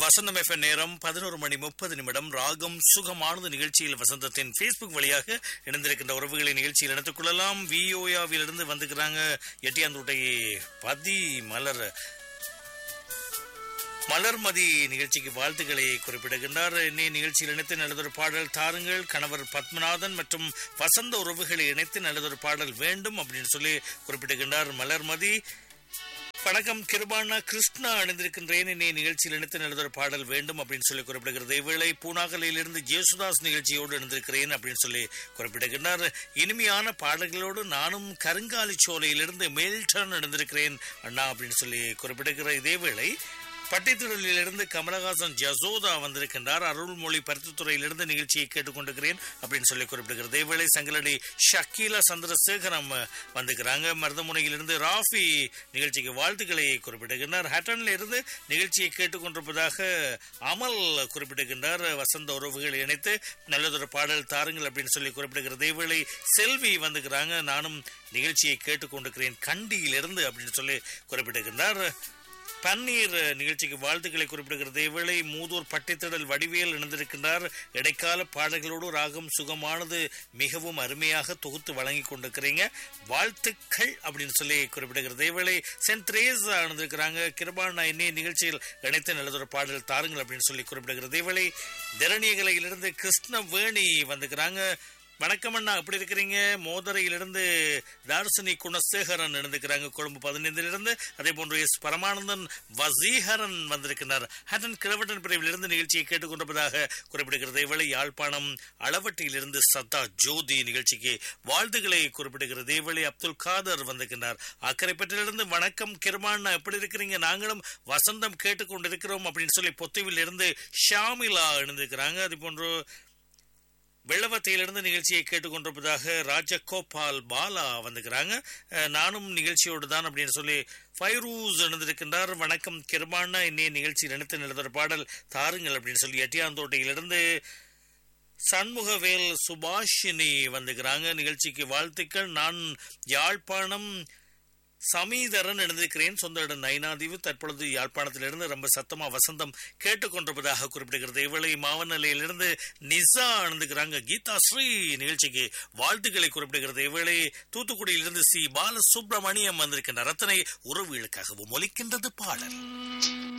வசந்தம் FM நேரம் பதினோரு மணி முப்பது நிமிடம் ராகம் சுகமானது நிகழ்ச்சியில் வசந்தத்தின் ஃபேஸ்புக் வழியாக இணைந்திருக்கின்ற உறவுகளை நிகழ்ச்சியில் இணைத்துக் கொள்ளலாம் விஓயாவிலிருந்து வந்துக்கிறாங்க எட்டியாந்தோட்டை பதி மலர் மலர்மதி நிகழ்ச்சிக்கு வாழ்த்துக்களை குறிப்பிடுகின்றார் இன்னைய நிகழ்ச்சியில் இணைத்து நல்லதொரு பாடல் தாருங்கள் கணவர் பத்மநாதன் மற்றும் வசந்த உறவுகளை இணைத்து நல்லதொரு பாடல் வேண்டும் அப்படின்னு சொல்லி குறிப்பிடுகின்றார் மலர்மதி வணக்கம் கிருபானா கிருஷ்ணா அணிந்திருக்கின்றேன் இன்னைய நிகழ்ச்சியில் இணைத்து நல்லதொரு பாடல் வேண்டும் அப்படின்னு சொல்லி குறிப்பிடுகிறது இவ்வேளை பூனாகலையிலிருந்து ஜேசுதாஸ் நிகழ்ச்சியோடு இணைந்திருக்கிறேன் அப்படின்னு சொல்லி குறிப்பிடுகின்றார் இனிமையான பாடல்களோடு நானும் கருங்காலி சோலையிலிருந்து மேல்டன் இணைந்திருக்கிறேன் அண்ணா அப்படின்னு சொல்லி குறிப்பிடுகிற இதேவேளை பட்டித்துறையிலிருந்து கமலஹாசன் ஜசோதா வந்திருக்கின்றார் அருள்மொழி பருத்துத்துறையிலிருந்து நிகழ்ச்சியை கேட்டுக்கொண்டிருக்கிறேன் அப்படின்னு சொல்லி குறிப்பிடுகிறது இதேவேளை சங்கலடி ஷக்கீலா சந்திரசேகரம் வந்துக்கிறாங்க மருதமுனையிலிருந்து ராஃபி நிகழ்ச்சிக்கு வாழ்த்துக்களை குறிப்பிடுகின்றார் ஹட்டன்ல இருந்து நிகழ்ச்சியை கேட்டுக்கொண்டிருப்பதாக அமல் குறிப்பிடுகின்றார் வசந்த உறவுகளை இணைத்து நல்லதொரு பாடல் தாருங்கள் அப்படின்னு சொல்லி குறிப்பிடுகிறது இதேவேளை செல்வி வந்துக்கிறாங்க நானும் நிகழ்ச்சியை கேட்டுக்கொண்டிருக்கிறேன் கண்டியிலிருந்து அப்படின்னு சொல்லி குறிப்பிடுகின்றார் பன்னீர் நிகழ்ச்சிக்கு வாழ்த்துக்களை குறிப்பிடுகிறது இவ்வேளை மூதூர் பட்டித்திடல் வடிவேல் இணைந்திருக்கின்றார் இடைக்கால பாடல்களோடு ராகம் சுகமானது மிகவும் அருமையாக தொகுத்து வழங்கி கொண்டிருக்கிறீங்க வாழ்த்துக்கள் அப்படின்னு சொல்லி குறிப்பிடுகிறது இவ்வேளை சென்ட் திரேசா இணைந்திருக்கிறாங்க கிருபானா இன்னைய நிகழ்ச்சியில் இணைத்து நல்லதொரு பாடல் தாருங்கள் அப்படின்னு சொல்லி குறிப்பிடுகிறது இவ்வேளை திரணியகலையிலிருந்து கிருஷ்ணவேணி வந்துக்கிறாங்க வணக்கம் அண்ணா எப்படி இருக்கிறீங்க மோதரையிலிருந்து தார்சனி குணசேகரன் இருந்துக்கிறாங்க கொழும்பு பதினைந்திலிருந்து அதே போன்று எஸ் பரமானந்தன் வசீகரன் வந்திருக்கிறார் ஹட்டன் கிழவட்டன் பிரிவிலிருந்து நிகழ்ச்சியை கேட்டுக்கொண்டிருப்பதாக குறிப்பிடுகிறது இவளை யாழ்ப்பாணம் அளவட்டியிலிருந்து சத்தா ஜோதி நிகழ்ச்சிக்கு வாழ்த்துக்களை குறிப்பிடுகிறது இவளை அப்துல் காதர் வந்திருக்கிறார் அக்கரைப்பட்டிலிருந்து வணக்கம் கிருமாண்ணா எப்படி இருக்கிறீங்க நாங்களும் வசந்தம் கேட்டுக்கொண்டிருக்கிறோம் அப்படின்னு சொல்லி பொத்துவில் இருந்து ஷாமிலா இணைந்திருக்கிறாங்க அது போன்று வெள்ளவத்தையிலிருந்து நிகழ்ச்சியை கேட்டுக்கொண்டிருப்பதாக ராஜகோபால் பாலா வந்துக்கிறாங்க நானும் நிகழ்ச்சியோடு தான் அப்படின்னு சொல்லி ஃபைரூஸ் இணைந்திருக்கின்றார் வணக்கம் கிருமானா இன்னைய நிகழ்ச்சியில் இணைத்து நிலத்தொரு பாடல் தாருங்கள் அப்படின்னு சொல்லி எட்டியாந்தோட்டையிலிருந்து சண்முகவேல் சுபாஷினி வந்துக்கிறாங்க நிகழ்ச்சிக்கு வாழ்த்துக்கள் நான் யாழ்ப்பாணம் சமீதரன் எழுந்திருக்கிறேன் சொந்த இடம் நைனாதீவு தற்பொழுது யாழ்ப்பாணத்திலிருந்து ரொம்ப சத்தமா வசந்தம் கேட்டுக்கொண்டிருப்பதாக குறிப்பிடுகிறது இவளை மாவநிலையிலிருந்து நிசா எழுந்துக்கிறாங்க கீதா ஸ்ரீ நிகழ்ச்சிக்கு வாழ்த்துக்களை குறிப்பிடுகிறது இவளை தூத்துக்குடியிலிருந்து சி பாலசுப்ரமணியம் வந்திருக்கின்ற ரத்தனை உறவுகளுக்காகவும் ஒலிக்கின்றது பாடல்